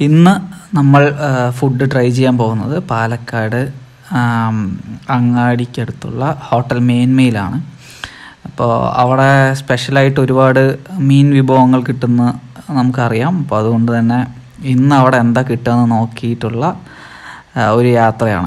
ഇന്ന് നമ്മൾ food try ചെയ്യാൻ പോകുന്നത് പാലക്കാട് ആം, അങ്ങാടിക്കടുത്തുള്ള ഹോട്ടൽ മേന്മയിലാണ് അപ്പോൾ അവിടെ സ്പെഷ്യലായിട്ട് ഒരുപാട് മീൻ വിഭവങ്ങൾ കിട്ടുന്ന നമുക്കറിയാം അപ്പോൾ അതുകൊണ്ട് തന്നെ ഇന്ന് അവിടെ എന്താ കിട്ടുകയെന്ന് നോക്കിയിട്ടുള്ള ആ, ഒരു യാത്രയാണ്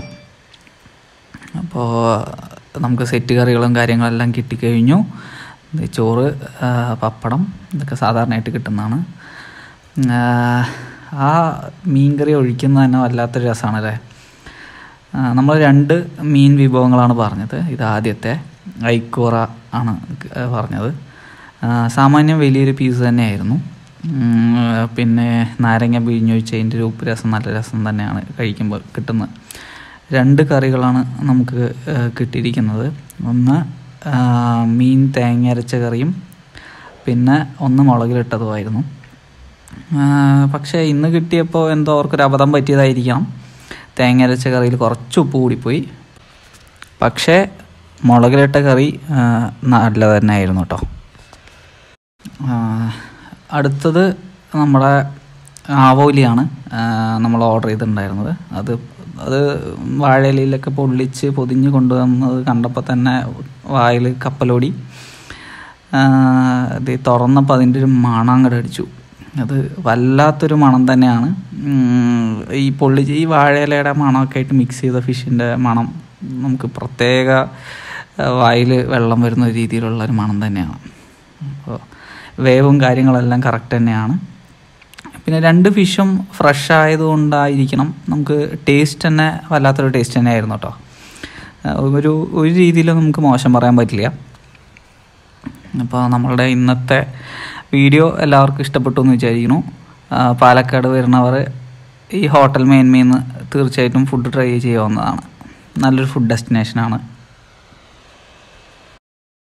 അപ്പോൾ നമുക്ക് സെറ്റ് കറികളും കാര്യങ്ങളെല്ലാം കിട്ടിക്കഴിഞ്ഞു ഇത് ചോറ് ആ, പപ്പടം ഇതൊക്കെ സാധാരണയായിട്ട് കിട്ടുന്നതാണ് ആ, ആ മീൻ കറി ഒഴിക്കുന്നത് തന്നെ വല്ലാത്തൊരു രസമാണല്ലേ നമ്മൾ രണ്ട് മീൻ വിഭവങ്ങളാണ് പറഞ്ഞത് ഇത് ആദ്യത്തെ ഐക്കൂറ ആണ് ആ, പറഞ്ഞത് ആ, സാമാന്യം വലിയൊരു പീസ് തന്നെയായിരുന്നു ഉം, പിന്നെ നാരങ്ങ പിഴിഞ്ഞൊഴിച്ചതിൻ്റെ ഒരു ഉപ്പ് രസം നല്ല രസം തന്നെയാണ് കഴിക്കുമ്പോൾ കിട്ടുന്നത് രണ്ട് കറികളാണ് നമുക്ക് ആ, കിട്ടിയിരിക്കുന്നത് ഒന്ന് ആ, മീൻ തേങ്ങ അരച്ച കറിയും പിന്നെ ഒന്ന് മുളകിലിട്ടതുമായിരുന്നു ആ, പക്ഷേ ഇന്ന് കിട്ടിയപ്പോൾ എന്തോ അവർക്കൊരു അബദ്ധം പറ്റിയതായിരിക്കണം തേങ്ങ അരച്ച കറിയിൽ കുറച്ച് ഉപ്പ് കൂടിപ്പോയി പക്ഷേ മുളകിലിട്ട കറി ആ, നല്ലത് തന്നെ ആയിരുന്നു കേട്ടോ ആ, അടുത്തത് നമ്മുടെ ആവോലിയാണ് ആ, നമ്മൾ ഓർഡർ ചെയ്തിട്ടുണ്ടായിരുന്നത് അത് അത് വാഴയിലയിലൊക്കെ പൊള്ളിച്ച് പൊതിഞ്ഞ് കൊണ്ടുവന്നത് കണ്ടപ്പോൾ തന്നെ വായിൽ കപ്പലോടി ആ, ഇത് തുറന്നപ്പോൾ അതിൻ്റെ ഒരു മണം അങ്ങോട്ട് അടിച്ചു അത് വല്ലാത്തൊരു മണം തന്നെയാണ് ഉം, ഈ പൊള്ളിച്ച് ഈ വാഴയിലയുടെ മണമൊക്കെ ആയിട്ട് മിക്സ് ചെയ്ത ഫിഷിൻ്റെ മണം നമുക്ക് പ്രത്യേക വായിൽ വെള്ളം വരുന്ന രീതിയിലുള്ള ഒരു മണം തന്നെയാണ് അപ്പോൾ വേവും കാര്യങ്ങളെല്ലാം കറക്റ്റ് തന്നെയാണ് പിന്നെ രണ്ട് ഫിഷും ഫ്രഷ് ആയതുകൊണ്ടായിരിക്കണം നമുക്ക് ടേസ്റ്റ് തന്നെ വല്ലാത്തൊരു ടേസ്റ്റ് തന്നെ ആയിരുന്നു കേട്ടോ ഒരു ഒരു രീതിയിലും നമുക്ക് മോശം പറയാൻ പറ്റില്ല അപ്പോൾ നമ്മളുടെ ഇന്നത്തെ വീഡിയോ എല്ലാവർക്കും ഇഷ്ടപ്പെട്ടു എന്ന് വിചാരിക്കുന്നു ആ, പാലക്കാട് വരുന്നവർ ഈ ഹോട്ടൽ മേന്മയിൽ നിന്ന് തീർച്ചയായിട്ടും ഫുഡ് ട്രൈ ചെയ്യാവുന്നതാണ് നല്ലൊരു ഫുഡ് ഡെസ്റ്റിനേഷനാണ്